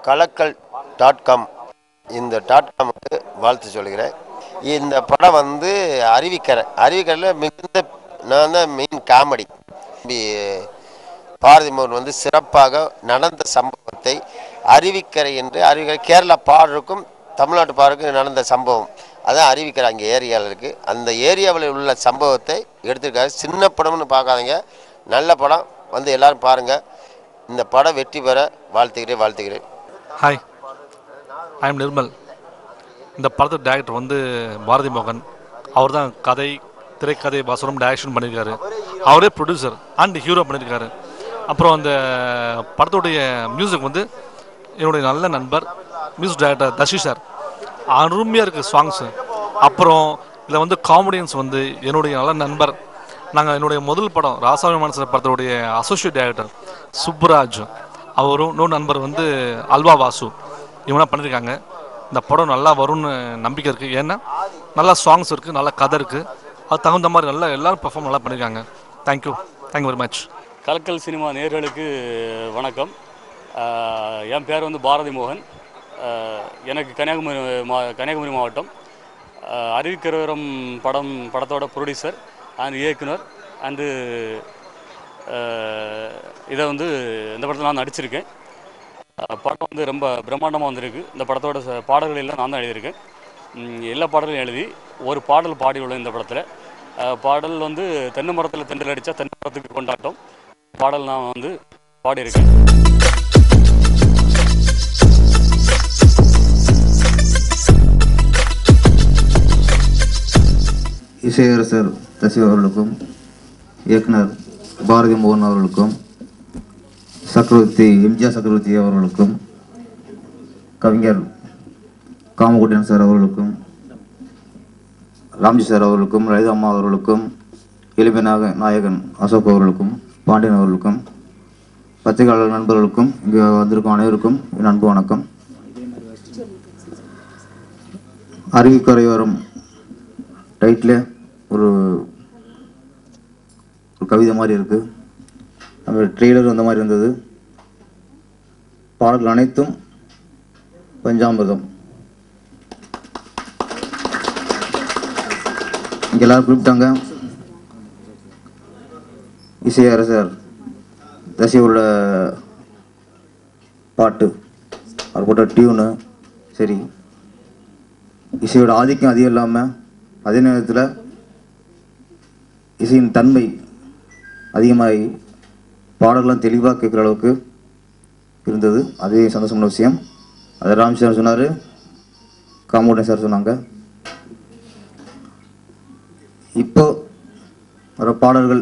கலக்கல் dot com இந்த dot காமுக்கு வாழ்த்து சொல்கிறேன் இந்த படம் வந்து அறிவிக்கரை அறிவிக்கரையில் மிகுந்த நான் தான் மெயின் காமெடி பாரதி மோகன் வந்து சிறப்பாக நடந்த சம்பவத்தை அறிவிக்கரை என்று அறிவிக்கரை கேரளா பாடலுக்கும் தமிழ்நாட்டு பாடலுக்கும் நடந்த சம்பவம் அதான் அறிவிக்கரை அங்கே ஏரியாவில் இருக்குது அந்த ஏரியாவில் உள்ள சம்பவத்தை எடுத்திருக்காரு சின்ன படம்னு பார்க்காதீங்க நல்ல படம் வந்து எல்லாரும் பாருங்கள் இந்த படம் வெற்றி பெற வாழ்த்துக்கிறேன் வாழ்த்துக்கிறேன் ஹாய் ஐ எம் நிர்மல் இந்த படத்து டேரக்டர் வந்து பாரதி மோகன் அவர் தான் கதை திரைக்கதை வசனம் டைரக்ஷன் பண்ணியிருக்காரு அவரே ப்ரொடியூசர் அண்ட் ஹீரோ பண்ணியிருக்காரு அப்புறம் அந்த படத்துடைய மியூசிக் வந்து என்னுடைய நல்ல நண்பர் மியூசிக் டைரக்டர் தஷி சார் அருமையாக இருக்குது சாங்ஸு அப்புறம் இதில் வந்து காமெடியன்ஸ் வந்து என்னுடைய நல்ல நண்பர் நாங்கள் என்னுடைய முதல் படம் ராசாமி மனசு படத்துடைய அசோசியேட் டைரக்டர் சுப்புராஜ் அவரும் இன்னொரு நண்பர் வந்து அல்வா வாசு இவங்களாம் பண்ணியிருக்காங்க இந்த படம் நல்லா வரும்னு நம்பிக்கை இருக்குது ஏன்னா நல்லா சாங்ஸ் இருக்குது நல்ல கதை இருக்குது அது தகுந்த மாதிரி நல்லா எல்லாரும் பெர்ஃபார்ம் நல்லா பண்ணியிருக்காங்க thank you thank you very much Kalakkal cinema நேயர்களுக்கு வணக்கம் ஆஹ் என் பேர் வந்து பாரதி மோகன் ஆஹ் எனக்கு கன்னியாகுமரி மா கன்னியாகுமரி மாவட்டம் ஆஹ் அறிவிக்கிறவரம் படம் படத்தோட ப்ரொடியூசர் அண்ட் இயக்குனர் அண்டு இதை வந்து இந்த படத்தில் நான் நடிச்சிருக்கேன் ஆஹ் படம் வந்து ரொம்ப பிரம்மாண்டமாக வந்திருக்கு இந்த படத்தோட ச- பாடல்கள் எல்லாம் நான் தான் எழுதியிருக்கேன் ம், எல்லா பாடலும் எழுதி ஒரு பாடல் பாடியுள்ளேன் இந்த படத்தில் பாடல் வந்து தென்னை மரத்தில் தென்றல் அடித்தா தென்னை மரத்துக்கு கொண்டாட்டம் பாடல் நான் வந்து பாடியிருக்கேன் இசையரசர் தசி அவர்களுக்கும் இயக்குனர் பாரதி மோகன் அவர்களுக்கும் சக்கரவர்த்தி எம்ஜிஆர் சக்கரவர்த்தி அவர்களுக்கும் கவிஞர் காமகோட்டியன் சார் அவர்களுக்கும் ராம்ஜி சார் அவர்களுக்கும் லலிதா அம்மா அவர்களுக்கும் எளிமை நாக நாயகன் அசோக் அவர்களுக்கும் பாண்டியன் அவர்களுக்கும் பத்திரிகையாளர் நண்பர்களுக்கும் இங்கே வந்திருக்கும் அனைவருக்கும் என் அன்பு வணக்கம் அருவிக்கரையோரம் டைட்டில் ஒரு ஒரு கவிதை மாதிரி இருக்குது அந்த ட்ரெய்லர் அந்த மாதிரி இருந்தது பாடல்கள் அனைத்தும் பஞ்சாமிர்தம் இங்கே எல்லாரும் குறிப்பிட்டாங்க இசை அரசர் தசியோட பாட்டு அவர் போட்ட டியூனு சரி இசையோட ஆதிக்கம் அதிகம் இல்லாமல் அதே நேரத்தில் இசையின் தன்மை அதிகமாகி பாடல்கள்லாம் தெளிவாக கேட்குற அளவுக்கு இருந்தது அதே சந்தோஷமான விஷயம் அதை ராம் சார் சொன்னார் காமோடன் சார் சொன்னாங்க இப்போ வர பாடல்கள்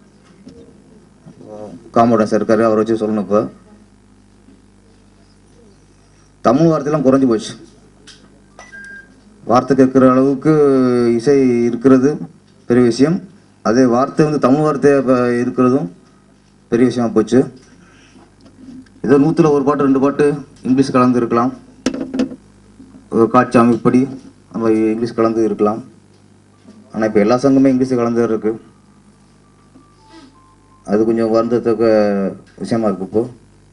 காமோடன் சார் இருக்காரு அவரை வச்சு சொல்லணும் இப்போ தமிழ் வார்த்தையெல்லாம் குறைஞ்சி போச்சு வார்த்தை கேட்குற அளவுக்கு இசை இருக்கிறது பெரிய விஷயம் அதே வார்த்தை வந்து தமிழ் வார்த்தை இப்போ இருக்கிறதும் பெரிய விஷயமா போச்சு ஏதோ நூற்றில் ஒரு பாட்டு ரெண்டு பாட்டு இங்கிலீஷ் கலந்து இருக்கலாம் ஒரு காட்சி அமைப்படி நம்ம இங்கிலீஷ் கலந்து இருக்கலாம் ஆனால் இப்போ எல்லா சங்கமே இங்கிலீஷ் கலந்து இருக்கு அது கொஞ்சம் வருந்தத்தக்க விஷயமா இருக்கு இப்போ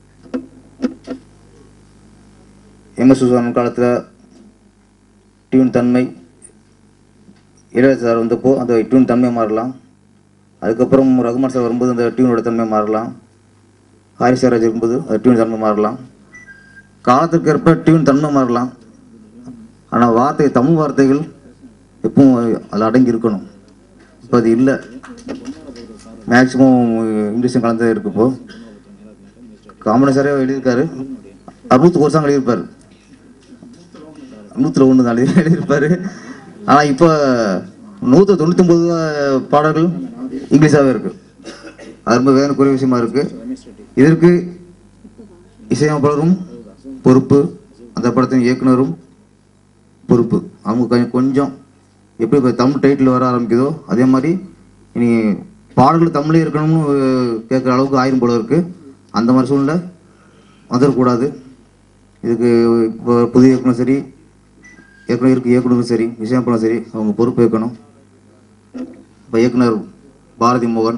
எம்எஸ் சுசாமி காலத்தில் டியூன் தன்மை இளையராஜா சார் வந்தப்போ அந்த டியூன் தன்மை மாறலாம் அதுக்கப்புறம் ரகுமான் சார் வரும்போது அந்த டியூனோட தன்மை மாறலாம் ஹாரிஸ் சாராஜ் இருக்கும்போது அந்த டியூன் தன்மை மாறலாம் காலத்துக்கு ஏற்ப டியூன் தன்மை மாறலாம் ஆனால் வார்த்தை தமிழ் வார்த்தைகள் எப்பவும் அதில் அடங்கி இருக்கணும் இப்போ அது இல்லை மேக்ஸிமம் இங்கிலீஷும் கலந்து இருக்கு இப்போ காமன் சாரே எழுதியிருக்காரு அறுபத்தி ஒரு சாங் எழுதியிருப்பார் நூற்றில் ஒன்று தான் எழுதி எழுதியிருப்பார் ஆனால் இப்போ நூற்றி தொண்ணூத்தொம்பது பாடல்கள் இங்கிலீஷாகவே இருக்குது அது ரொம்ப வேதனைக்குரிய விஷயமா இருக்குது இதற்கு இசையமைப்பாளரும் பொறுப்பு அந்த படத்தின் இயக்குனரும் பொறுப்பு அவங்க கொஞ்சம் கொஞ்சம் எப்படி இப்போ தமிழ் டைட்டில் வர ஆரம்பிக்குதோ அதே மாதிரி இனி பாடல்கள் தமிழே இருக்கணும்னு கேட்குற அளவுக்கு ஆயிரம் போல இருக்குது அந்த மாதிரி சூழ்நிலை வந்துடக்கூடாது இதுக்கு இப்போ புதிய இயக்குனர் சரி ஏற்கனவே இருக்கு இயக்குனரும் சரி இசையமைப்பாளரும் சரி அவங்க பொறுப்பு ஏற்கணும் இப்போ இயக்குனர் பாரதி மோகன்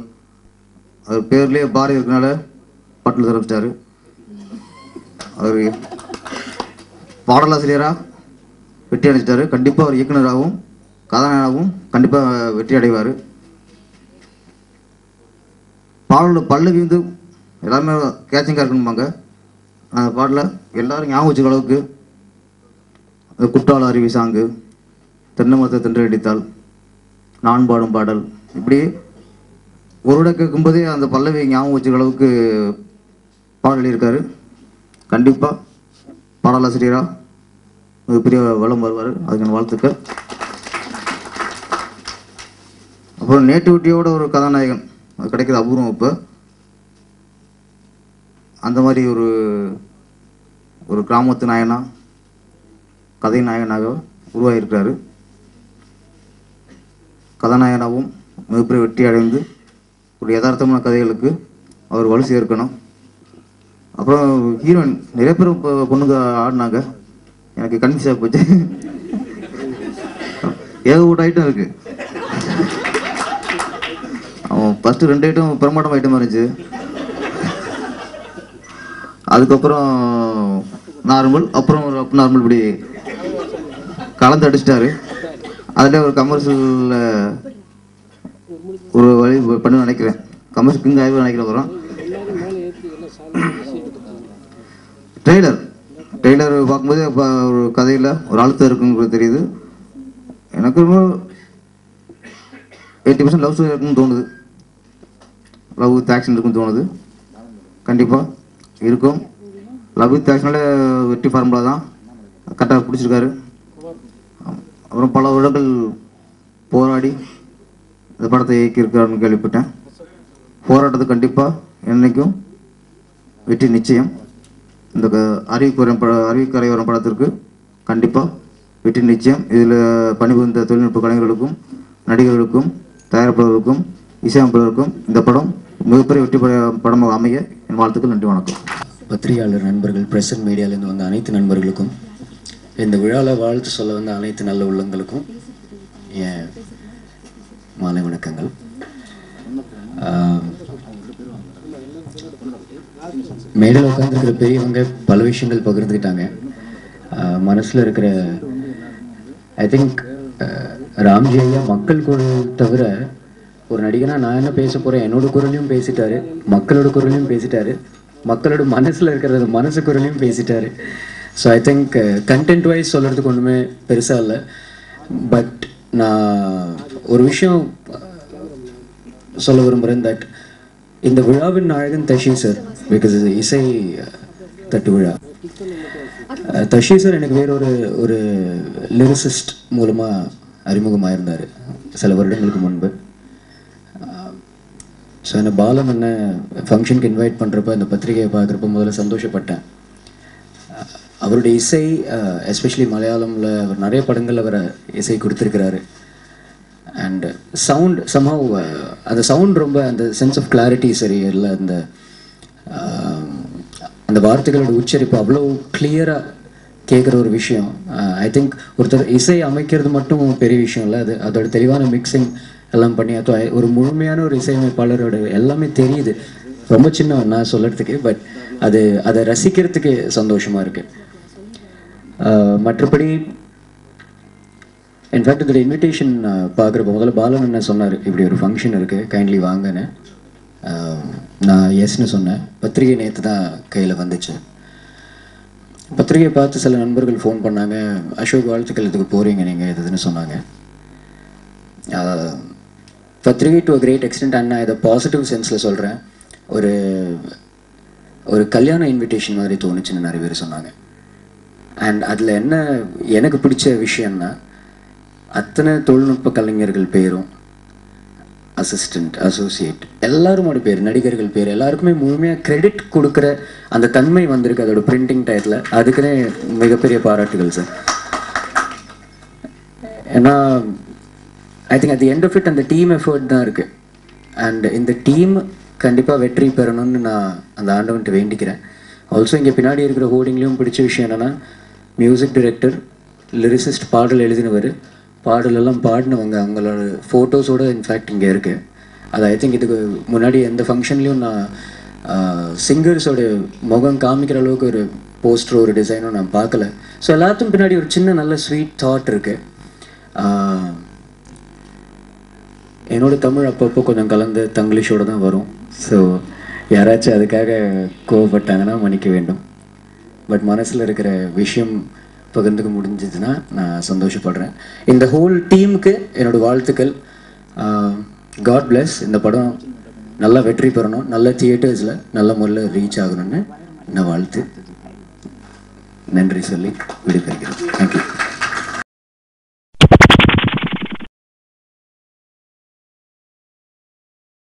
அவர் பேர்லேயே பாரதி இருக்கனால பட்டில் ஆரம்பிச்சிட்டாரு அவர் பாடலாசிரியராக வெற்றி அடைஞ்சிட்டாரு கண்டிப்பாக ஒரு இயக்குனராகவும் கதாநாயகனாகவும் கண்டிப்பாக வெற்றி அடைவார் பாடல் பல்லவி வந்து எல்லாருமே கேச்சிங்காக இருக்கணுமாங்க அந்த பாடலில் எல்லாரும் ஞாபகம் வச்சுக்க அளவுக்கு அந்த குற்றால அருவி சாங்கு தென்னை மரத்தை தென்று அடித்தால் நான் பாடும் பாடல் இப்படி ஒரு விட கேட்கும்போதே அந்த பல்லவி ஞாபகம் வச்சுக்க அளவுக்கு பாடல் எழுதியிருக்காரு கண்டிப்பாக பாடலாசிரியராக மிகப்பெரிய வளம் வருவார் அதுக்கான வாழ்த்துக்கள் அப்புறம் நேட்டிவிட்டியோட ஒரு கதாநாயகன் அது கிடைக்கிற அபூர்வம் இப்போ அந்த மாதிரி ஒரு ஒரு கிராமத்து நாயனா கதை நாயகனாக உருவாகியிருக்கிறாரு கதாநாயகனாகவும் மிகப்பெரிய வெற்றி அடைந்து ஒரு யதார்த்தமான கதைகளுக்கு அவர் வலு சேர்க்கணும் அப்புறம் ஹீரோயின் நிறைய பேர் பொ- பொண்ணுங்க ஆடினாங்க எனக்கு கன்ஃபியூஸாக போச்சு ஏகப்பட்ட ஐட்டம் இருக்கு அவன் ஃபஸ்ட்டு ரெண்டு ஐட்டம் பிரமாண்டம் ஐட்டமாக இருந்துச்சு அதுக்கப்புறம் நார்மல் அப்புறம் ஒரு அப் நார்மல் இப்படி கலந்து அடிச்சிட்டாரு அதில் ஒரு கமர்ஷியலில் ஒரு வழி பண்ணு நினைக்கிறேன் கமர்ஷியல் கிங் ஆகி நினைக்கிறேன் வரும் ட்ரெய்லர் ட்ரெய்லர் பார்க்கும்போது இப்போ ஒரு கதையில் ஒரு அழுத்தம் இருக்குங்கிறது தெரியுது எனக்கு ரொம்ப எயிட்டி பர்சன்ட் லவ் ஸ்டோரி இருக்குன்னு தோணுது லவ் வித் ஆக்ஷன் இருக்குன்னு தோணுது கண்டிப்பாக இருக்கும் லவ் வித் ஆக்ஷனால வெற்றி ஃபார்முலா தான் கரெக்டாக பிடிச்சிருக்காரு அப்புறம் பல வருடங்கள் போராடி இந்த படத்தை இயக்கியிருக்காருன்னு கேள்விப்பட்டேன் போராட்டத்தை கண்டிப்பாக என்னைக்கும் வெற்றி நிச்சயம் இந்த க- அருவிக்குரம் பட அருவிக்கரையோரம் படத்திற்கு கண்டிப்பாக வெற்றி நிச்சயம் இதில் பணிபுரிந்த தொழில்நுட்ப கலைஞர்களுக்கும் நடிகர்களுக்கும் தயாரிப்பாளர்களுக்கும் இசையமைப்பாளருக்கும் இந்த படம் மிகப்பெரிய வெற்றி பட- படமாக அமைய என் வாழ்த்துக்கள் நன்றி வணக்கம் பத்திரிகையாளர் நண்பர்கள் பிரஸ் அண்ட் மீடியாலேருந்து வந்த அனைத்து நண்பர்களுக்கும் இந்த விழாவில் வாழ்த்து சொல்ல வந்த அனைத்து நல்ல உள்ளங்களுக்கும் என் மாலை வணக்கங்கள் ஆம், மேடையில் உட்காந்துருக்கிற பெரியவங்க பல விஷயங்கள் பகிர்ந்துக்கிட்டாங்க மனசில் இருக்கிற ஐ திங்க் ராம்ஜி ஐயா மக்கள் குரல் தவிர ஒரு நடிகனா நான் என்ன பேச போகிறேன் என்னோட குரலையும் பேசிட்டாரு மக்களோட குரலையும் பேசிட்டாரு மக்களோட மனசில் இருக்கிறது மனசு குரலையும் பேசிட்டாரு so I think content wise சொல்கிறதுக்கு ஒன்றுமே பெருசாக இல்லை பட் நான் ஒரு விஷயம் சொல்ல விரும்புகிறேன் தட் இந்த விழாவின் நாயகன் தஷி சார் பிகாஸ் இது இசை அஹ், தட்டு விழா அஹ், தஷி சார் எனக்கு வேறொரு ஒரு லிரிசிஸ்ட் மூலமாக அறிமுகமாயிருந்தார் சில வருடங்களுக்கு முன்பு ஸோ என்னை பாலம் என்ன ஃபங்க்ஷனுக்கு இன்வைட் பண்ணுறப்ப இந்த பத்திரிகையை பார்க்குறப்ப முதல்ல சந்தோஷப்பட்டேன் அஹ், அவருடைய இசை எஸ்பெஷலி மலையாளமில் அவர் நிறைய படங்கள் அவர் இசை கொடுத்துருக்கிறாரு அண்ட் சவுண்ட் somehow uh, அந்த சவுண்ட் ரொம்ப அந்த சென்ஸ் ஆஃப் கிளாரிட்டி சரி இல்லை அந்த ஆம், அந்த வார்த்தைகளோட உச்சரிப்பு அவ்வளோ கிளியராக கேட்குற ஒரு விஷயம் ஐ திங்க் ஒருத்தர் இசை அமைக்கிறது மட்டும் பெரிய விஷயம் இல்லை அது அதோட தெளிவான மிக்சிங் எல்லாம் பண்ணி அது ஒரு முழுமையான ஒரு இசையமைப்பாளரோட எல்லாமே தெரியுது ரொம்ப சின்ன நான் சொல்கிறதுக்கு பட் அது அதை ரசிக்கிறதுக்கு சந்தோஷமாக இருக்குது மற்றபடி இன்ஃபேக்ட் இதில் இன்விடேஷன் பார்க்குறப்ப முதல்ல பாலன் என்ன சொன்னார் இப்படி ஒரு ஃபங்க்ஷன் இருக்குது கைண்ட்லி வாங்கன்னு ஆஹ் நான் எஸ்னு சொன்னேன் பத்திரிகை நேற்று தான் கையில் வந்துச்சு பத்திரிகையை பார்த்து சில நண்பர்கள் ஃபோன் பண்ணாங்க அசோக் வாழ்த்துக்கள் இதுக்கு போகிறீங்க நீங்கள் இதுன்னு சொன்னாங்க ஆஹ் பத்திரிகை டு அ கிரேட் எக்ஸ்டென்ட் அண்ணா இதை பாசிட்டிவ் சென்ஸில் சொல்கிறேன் ஒரு ஒரு கல்யாண இன்விடேஷன் மாதிரி தோணுச்சுன்னு நிறைய பேர் சொன்னாங்க அண்ட் அதில் என்ன எனக்கு பிடிச்ச விஷயம்னா அத்தனை தொழில்நுட்ப கலைஞர்கள் பேரும் அசிஸ்டண்ட் அசோசியேட் எல்லாருமோட பேர் நடிகர்கள் பேர் எல்லாருக்குமே முழுமையாக கிரெடிட் கொடுக்குற அந்த தன்மை வந்திருக்கு அதோட பிரிண்டிங் டயத்தில் அதுக்குன்னே மிகப்பெரிய பாராட்டுகள் சார் ஏன்னா I think at the end of it அந்த டீம் எஃபர்ட் தான் இருக்குது அண்ட் இந்த டீம் கண்டிப்பாக வெற்றி பெறணும்னு நான் அந்த ஆண்டவன்ட்டு வேண்டிக்கிறேன் ஆல்சோ இங்கே பின்னாடி இருக்கிற ஹோர்டிங்லேயும் பிடிச்ச விஷயம் என்னென்னா மியூசிக் டைரக்டர் லிரிசிஸ்ட் பாடல் எழுதினவர் பாடலெல்லாம் பாடினவங்க அவங்களோட ஃபோட்டோஸோட இன்ஃபேக்ட் இங்கே இருக்குது அது ஐ திங்க் இதுக்கு முன்னாடி எந்த ஃபங்க்ஷன்லேயும் நான் சிங்கர்ஸோட முகம் காமிக்கிற அளவுக்கு ஒரு போஸ்டர் ஒரு டிசைனும் நான் பார்க்கல ஸோ எல்லாத்துக்கும் பின்னாடி ஒரு சின்ன நல்ல ஸ்வீட் தாட் இருக்கு ஆஹ், என்னோட தமிழ் அப்பப்போ கொஞ்சம் கலந்து தங்கிலீஷோட தான் வரும் ஸோ யாராச்சும் அதுக்காக கோவப்பட்டாங்கன்னா மன்னிக்க வேண்டும் பட் மனசில் இருக்கிற விஷயம் பகிர்ந்துக்க முடிஞ்சதுன்னா நான் சந்தோஷப்படுறேன் இந்த ஹோல் டீமுக்கு என்னோட வாழ்த்துக்கள் காட் bless இந்த படம் நல்லா வெற்றி பெறணும் நல்ல தியேட்டர்ஸில் நல்ல முறையில் ரீச் ஆகணும்னு நான் வாழ்த்து நன்றி சொல்லி விடைபெறுகிறேன் தேங்க்யூ